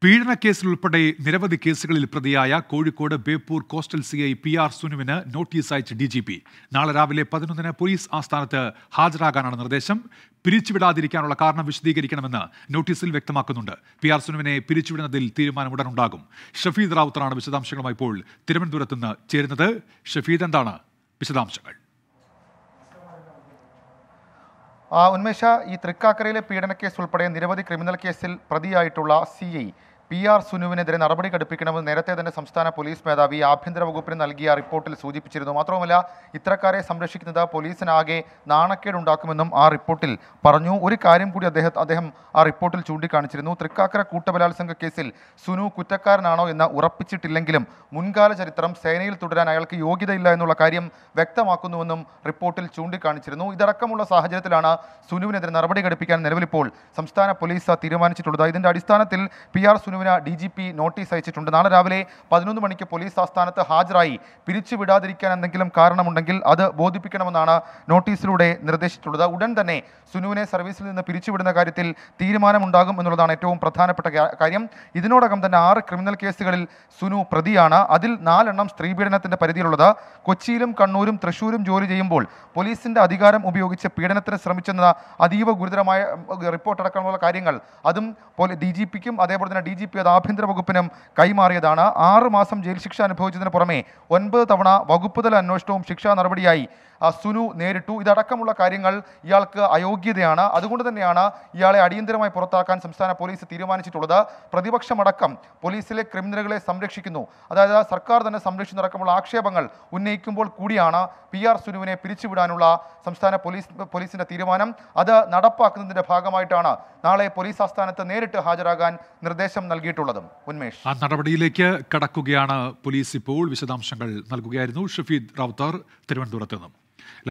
പീഡനക്കേസിൽ ഉൾപ്പെടെ നിരവധി കേസുകളിൽ പ്രതിയായ Kozhikode Beypore coastal C I P R സുനുവിന് നോട്ടീസ് അയച്ച് ഡി ജി പി നാളെ രാവിലെ പതിനൊന്നിന് പോലീസ് ആസ്ഥാനത്ത് ഹാജരാകാനാണ് നിർദ്ദേശം പിരിച്ചുവിടാതിരിക്കാനുള്ള കാരണം വിശദീകരിക്കണമെന്ന് നോട്ടീസിൽ വ്യക്തമാക്കുന്നുണ്ട് പി ആർ സുനുവിനെ പിരിച്ചുവിടുന്നതിൽ തീരുമാനം ഉടനുണ്ടാകും ഷഫീദ് റാവുത്തറാണ് വിശദാംശങ്ങളുമായി ഇപ്പോൾ തിരുവനന്തപുരത്ത് നിന്ന് ചേരുന്നത് ഷഫീദ് എന്താണ് വിശദാംശങ്ങൾ ആ, ഉന്മേഷ ഈ തൃക്കാക്കരയിലെ പീഡനക്കേസ് ഉൾപ്പെടെ നിരവധി ക്രിമിനൽ കേസിൽ പ്രതിയായിട്ടുള്ള സി ഐ പി ആർ സുനുവിനെതിരെ നടപടി ഘടിപ്പിക്കണമെന്ന് നേരത്തെ തന്നെ സംസ്ഥാന പോലീസ് മേധാവി ആഭ്യന്തര വകുപ്പിന് നൽകിയ റിപ്പോർട്ടിൽ സൂചിപ്പിച്ചിരുന്നു മാത്രവുമല്ല ഇത്തരക്കാരെ സംരക്ഷിക്കുന്നത് പോലീസിനാകെ നാണക്കേടുണ്ടാക്കുമെന്നും ആ റിപ്പോർട്ടിൽ പറഞ്ഞു ഒരു കാര്യം കൂടി അദ്ദേഹം അദ്ദേഹം ആ റിപ്പോർട്ടിൽ ചൂണ്ടിക്കാണിച്ചിരുന്നു തൃക്കാക്കര കൂട്ടബലാത്സംഗ കേസിൽ സുനു കുറ്റക്കാരനാണോ എന്ന് ഉറപ്പിച്ചിട്ടില്ലെങ്കിലും മുൻകാല ചരിത്രം സേനയിൽ തുടരാൻ അയാൾക്ക് യോഗ്യതയില്ല എന്നുള്ള കാര്യം വ്യക്തമാക്കുന്നുവെന്നും റിപ്പോർട്ടിൽ ചൂണ്ടിക്കാണിച്ചിരുന്നു ഇതടക്കമുള്ള സാഹചര്യത്തിലാണ് സുനുവിനെതിരെ നടപടി ഘടിപ്പിക്കാൻ നിലവിലിപ്പോൾ സംസ്ഥാന പോലീസ് തീരുമാനിച്ചിട്ടുള്ളത് ഇതിന്റെ അടിസ്ഥാനത്തിൽ പി ആർ സുനുവിന് ഡി ജി പി നോട്ടീസ് അയച്ചിട്ടുണ്ട് നാളെ രാവിലെ പതിനൊന്ന് മണിക്ക് പോലീസ് ആസ്ഥാനത്ത് ഹാജരായി പിരിച്ചുവിടാതിരിക്കാൻ എന്തെങ്കിലും കാരണമുണ്ടെങ്കിൽ അത് ബോധിപ്പിക്കണമെന്നാണ് നോട്ടീസിലൂടെ നിർദ്ദേശിച്ചിട്ടുള്ളത് ഉടൻ തന്നെ സുനുവിനെ സർവീസിൽ നിന്ന് പിരിച്ചുവിടുന്ന കാര്യത്തിൽ തീരുമാനമുണ്ടാകും എന്നുള്ളതാണ് ഏറ്റവും പ്രധാനപ്പെട്ട കാ- കാര്യം ഇതിനോടകം തന്നെ ആറ് ക്രിമിനൽ കേസുകളിൽ സുനു പ്രതിയാണ് അതിൽ നാലെണ്ണം സ്ത്രീപീഡനത്തിന്റെ പരിധിയിലുള്ളത് കൊച്ചിയിലും കണ്ണൂരും തൃശൂരും ജോലി ചെയ്യുമ്പോൾ പോലീസിന്റെ അധികാരം ഉപയോഗിച്ച് പീഡനത്തിന് ശ്രമിച്ചെന്ന അതീവ ഗുരുതരമായ ഉം, റിപ്പോർട്ട് അടക്കമുള്ള കാര്യങ്ങൾ അതും പോലെ ഡി ജി പിക്കും അതേപോലെ തന്നെ ഡി ജി പി അത് ആഭ്യന്തര വകുപ്പിനും കൈമാറിയതാണ് ആറ് മാസം ജയിൽ ശിക്ഷ അനുഭവിച്ചതിന് പുറമെ ഒൻപത് തവണ വകുപ്പ് തല അന്വേഷണവും ശിക്ഷാ നടപടിയായി ആ, സുനു നേരിട്ടു ഇതടക്കമുള്ള കാര്യങ്ങൾ ഇയാൾക്ക് അയോഗ്യതയാണ് അതുകൊണ്ട് തന്നെയാണ് ഇയാളെ അടിയന്തരമായി പുറത്താക്കാൻ സംസ്ഥാന പോലീസ് തീരുമാനിച്ചിട്ടുള്ളത് പ്രതിപക്ഷമടക്കം പോലീസിലെ ക്രിമിനലുകളെ സംരക്ഷിക്കുന്നു അതായത് സർക്കാർ തന്നെ സംരക്ഷിക്കുന്നതടക്കമുള്ള ആക്ഷേപങ്ങൾ ഉന്നയിക്കുമ്പോൾ കൂടിയാണ് പി ആർ സുനുവിനെ പിരിച്ചുവിടാനുള്ള സംസ്ഥാന പോലീസ് പോലീസിന്റെ തീരുമാനം അത് നടപ്പാക്കുന്നതിന്റെ ഭാഗമായിട്ടാണ് നാളെ പോലീസ് ആസ്ഥാനത്ത് നേരിട്ട് ഹാജരാകാൻ നിർദ്ദേശം നൽകിയിട്ടുള്ളതും ഉന്മേഷ് ആ നടപടിയിലേക്ക് കടക്കുകയാണ് പോലീസ് ഇപ്പോൾ വിശദാംശങ്ങൾ നൽകുകയായിരുന്നു ഷഫീദ് റാവുത്തർ തിരുവനന്തപുരത്ത് നിന്നും